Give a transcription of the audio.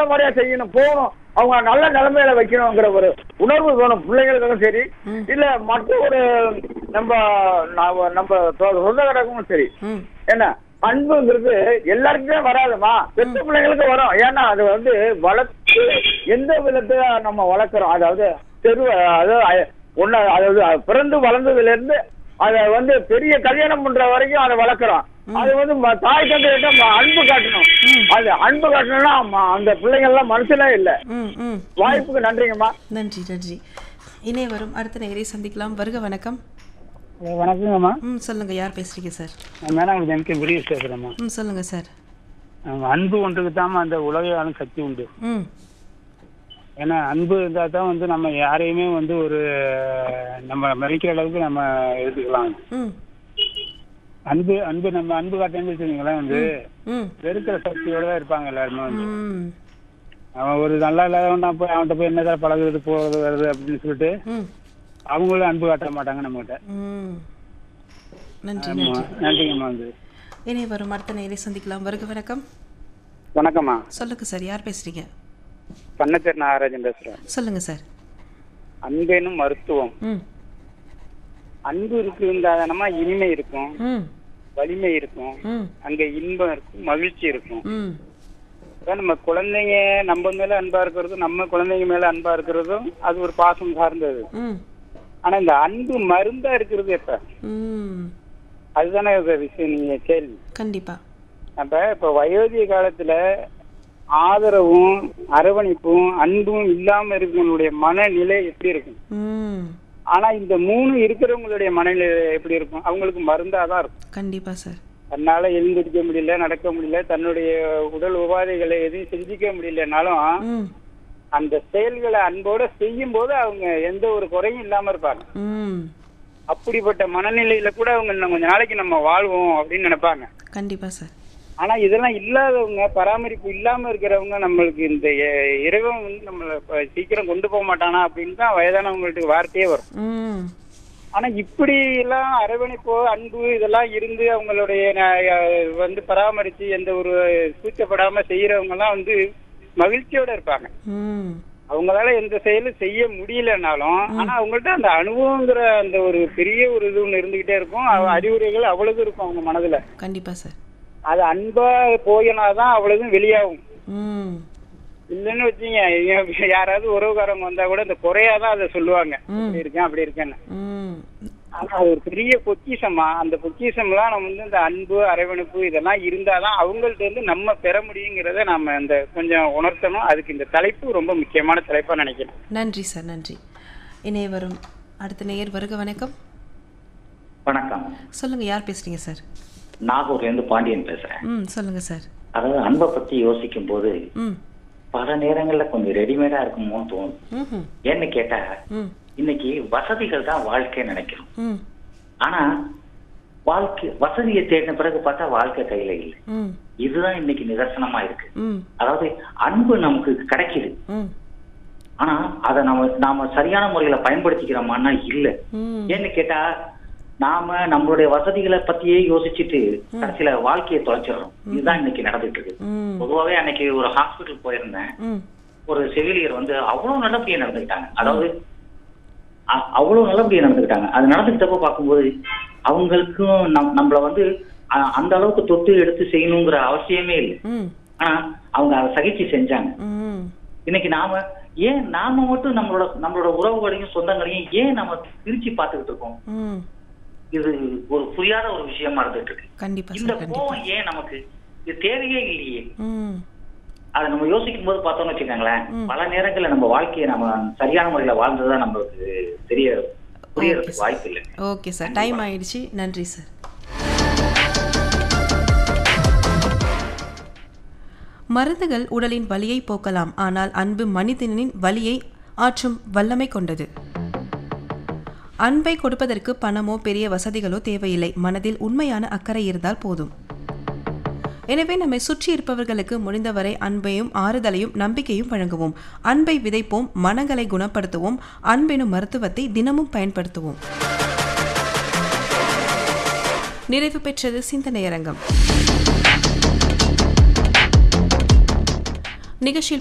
முறையா செய்யணும் போகணும் அவங்க நல்ல நிலைமையில வைக்கணுங்கிற ஒரு உணர்வு வேணும் பிள்ளைங்களுக்கும் சரி இல்ல மற்ற ஒரு நம்ம நாம- நம்ம சொ- சொந்தக்காரங்களும் சரி ம் என்ன அன்புங்கிறது எல்லாருக்குமே வராதுமா பெத்த பிள்ளைங்களுக்கு வரும் ஏன்னா அது வந்து வளர்த்து எந்த விதத்துல நம்ம வளர்க்குறோம் அதாவது தெரு அதாவது அ- ஒண்ணு அதாவது அது பிறந்து வளர்ந்ததுல இருந்து அத வந்து பெரிய கல்யாணம் பண்ற வரைக்கும் அதை வளர்க்குறோம் அது வந்து ம- தாய் தந்தையிட்ட ம- அன்பு காட்டணும் அது அன்பு காட்டணும்னா ம- அந்த பிள்ளைங்க எல்லாம் மனுஷனே இல்ல ம் ம் வாய்ப்புக்கு நன்றிங்கம்மா நன்றி நன்றி இணைய வரும் அடுத்த நேரை சந்திக்கலாம் வருக வணக்கம் வணக்கங்கம்மா ம் சொல்லுங்க யார் பேசுறீங்க சார் நான் மேடம் எனக்கு பிரிஸ் பேசுகிறேம்மா ம் சொல்லுங்க சார் அன்பு ஒன்றுக்கு தாம்மா அந்த உலக ஆளும் சக்தி உண்டு ம் ஏன்னா அன்பு இருந்தால் தான் வந்து நம்ம யாரையுமே வந்து ஒரு நம்ம மதிக்கிற அளவுக்கு நம்ம எடுத்துக்கலாம் ம் அன்பு அன்பு நம்ம அன்பு காட்டேன்னு வச்சுக்கோங்களேன் வந்து ம் வெறுக்கிற சக்தியோட தான் இருப்பாங்க எல்லாருமே வந்து ம் அவன் ஒரு நல்லா இல்லாதவன் நான் போய் அவன்கிட்ட போய் என்னதான் பழகுறது போகிறது வருது அப்படின்னு சொல்லிட்டு ம் அவங்களும் அன்பு காட்ட மாட்டாங்க நம்மகிட்ட ம் நன்றி ஆமா நன்றி நன்றிங்கம்மா வந்து இணைய வரும் அடுத்த நேரை சந்திக்கலாம் வருக வணக்கம் வணக்கம்மா சொல்லுங்க சார் யார் பேசுறீங்க பண்ணச்சேரி நாகராஜன் பேசுறேன் சொல்லுங்க சார் அன்பெனும் மருத்துவம் ம் அன்பு இருக்குந்தாதானமா இனிமை இருக்கும் ம் வலிமை இருக்கும் ம் அங்க இன்பம் இருக்கும் மகிழ்ச்சி இருக்கும் ம் அதான் நம்ம குழந்தைங்க நம்ம மேல அன்பா இருக்கிறதும் நம்ம குழந்தைங்க மேல அன்பா இருக்கிறதும் அது ஒரு பாசம் சார்ந்தது ம் ஆனா இந்த அன்பு மருந்தா இருக்கிறது எப்ப ம் அதுதானே ஒரு விஷயம் நீங்க கேள்வி கண்டிப்பா அப்ப இப்ப வயோதிக காலத்துல ஆதரவும் அரவணைப்பும் அன்பும் இல்லாம இருக்கவங்களுடைய மனநிலை எப்படி இருக்கும் ம் ஆனா இந்த மூணு இருக்கிறவங்களுடைய மனநிலை எப்படி இருக்கும் அவங்களுக்கு மருந்தாதான் இருக்கும் கண்டிப்பா சார் தன்னால எழுந்திருக்க முடியல நடக்க முடியல தன்னுடைய உடல் உபாதைகளை எதையும் செஞ்சுக்க முடியலனாலும் ம் அந்த செயல்களை அன்போட செய்யும் போது அவங்க எந்த ஒரு குறையும் இல்லாம இருப்பாங்க ம் அப்படிப்பட்ட மனநிலையில கூட அவங்க இன்னும் கொஞ்ச நாளைக்கு நம்ம வாழ்வோம் அப்படின்னு நினைப்பாங்க கண்டிப்பா சார் ஆனா இதெல்லாம் இல்லாதவங்க பராமரிப்பு இல்லாம இருக்கிறவங்க நம்மளுக்கு இந்த இ- இறைவன் வந்து நம்மள இப்ப சீக்கிரம் கொண்டு போக மாட்டானா அப்படின்னு தான் வயதானவங்களுக்கு வார்த்தையே வரும் ம் ஆனா இப்படி எல்லாம் அரவணைப்பு அன்பு இதெல்லாம் இருந்து அவங்களுடைய ந- வந்து பராமரிச்சு எந்த ஒரு சூச்சப்படாம செய்யறவங்க எல்லாம் வந்து மகிழ்ச்சியோட இருப்பாங்க ம் அவங்களால எந்த செயலும் செய்ய முடியலனாலும் ஆனா அவங்கள்ட்ட அந்த அனுபவங்கிற அந்த ஒரு பெரிய ஒரு இது ஒண்ணு இருந்துகிட்டே இருக்கும் அவ- அறிவுரைகள் அவ்வளவு இருக்கும் அவங்க மனதுல கண்டிப்பா சார் அது அன்பா போயினாதான் அவ்வளவும் வெளியாகும் ம் இல்லைன்னு வச்சீங்க இங்க யாராவது உறவுக்காரங்க வந்தா கூட இந்த குறையாதான் அதை சொல்லுவாங்க ம். இப்படி இருக்கேன் அப்படி இருக்கேன்னு ம் ஆனா அது ஒரு பெரிய பொக்கிஷமா அந்த பொக்கிஷம்லாம் நம்ம வந்து இந்த அன்பு அரவணைப்பு இதெல்லாம் இருந்தாதான் அவங்கள்ட்ட இருந்து நம்ம பெற முடியுங்கிறத நாம இந்த கொஞ்சம் உணர்த்தணும் அதுக்கு இந்த தலைப்பு ரொம்ப முக்கியமான தலைப்பா நினைக்கிறேன் நன்றி சார் நன்றி இணைய வரும் அடுத்த நேயர் வருக வணக்கம் வணக்கம் சொல்லுங்க யார் பேசுறீங்க சார் நாகூர்ல இருந்து பாண்டியன் பேசுறேன் ம் சொல்லுங்க சார் அதாவது அன்பை பத்தி யோசிக்கும் போது ம் பல நேரங்கள்ல கொஞ்சம் ரெடிமேடா இருக்குமோன்னு தோணும் ம் ஏன்னு கேட்டா ம் இன்னைக்கு வசதிகள் தான் வாழ்க்கை நினைக்கிறோம் ம் ஆனா வாழ்க்கை வசதியை தேடின பிறகு பார்த்தா வாழ்க்கை கையில இல்லை ம் இதுதான் இன்னைக்கு நிதர்சனமா இருக்கு ம் அதாவது அன்பு நமக்கு கிடைக்குது ம் ஆனா அதை நம்ம நாம சரியான முறையில பயன்படுத்திக்கிறோமான்னா இல்ல ம் ஏன்னு கேட்டா நாம நம்மளுடைய வசதிகளை பத்தியே யோசிச்சுட்டு கடைசியில வாழ்க்கையை தொலைச்சிடுறோம் இதுதான் இன்னைக்கு நடந்துட்டு இருக்கு ம் பொதுவாவே அன்னைக்கு ஒரு ஹாஸ்பிட்டல் போயிருந்தேன் ம் ஒரு செவிலியர் வந்து அவ்வளவு நல்லபடியா நடந்துக்கிட்டாங்க அதாவது அ- அவ்வளவு நல்லபடியா நடந்துக்கிட்டாங்க அது நடந்துக்கிட்டப்ப பார்க்கும்போது அவங்களுக்கும் நம் நம்மள வந்து அ- அந்த அளவுக்கு தொட்டு எடுத்து செய்யணுங்கிற அவசியமே இல்லை ம் ஆனா அவங்க அதை சகிச்சு செஞ்சாங்க ம் இன்னைக்கு நாம ஏன் நாம மட்டும் நம்மளோட நம்மளோட உறவுகளையும் சொந்தங்களையும் ஏன் நம்ம பிரிச்சு பார்த்துக்கிட்டு இருக்கோம் ம் இது ஒரு புரியாத ஒரு விஷயமா இருந்துட்டு இருக்கு கண்டிப்பா இந்த சார் கண்டிப்பா கோவம் ஏன் நமக்கு இது தேவையே இல்லையே ம் அதை நம்ம யோசிக்கும் போது பார்த்தோம்னு வச்சுக்கோங்களேன் பல நேரங்கள்ல நம்ம வாழ்க்கையை நம்ம சரியான முறையில வாழ்ந்ததா நம்மளுக்கு தெரிய புரியறதுக்கு வாய்ப்பு இல்லை ஓகே சார் டைம் ஆயிடுச்சு நன்றி சார் மருந்துகள் உடலின் வலியை போக்கலாம் ஆனால் அன்பு மனிதனின் வலியை ஆற்றும் வல்லமை கொண்டது அன்பை கொடுப்பதற்கு பணமோ பெரிய வசதிகளோ தேவையில்லை மனதில் உண்மையான அக்கறை இருந்தால் போதும் எனவே நம்மை சுற்றி இருப்பவர்களுக்கு முடிந்தவரை அன்பையும் ஆறுதலையும் நம்பிக்கையும் வழங்குவோம் அன்பை விதைப்போம் மனங்களை குணப்படுத்துவோம் அன்பெனும் மருத்துவத்தை தினமும் பயன்படுத்துவோம் நிறைவு பெற்றது சிந்தனையரங்கம் நிகழ்ச்சியில்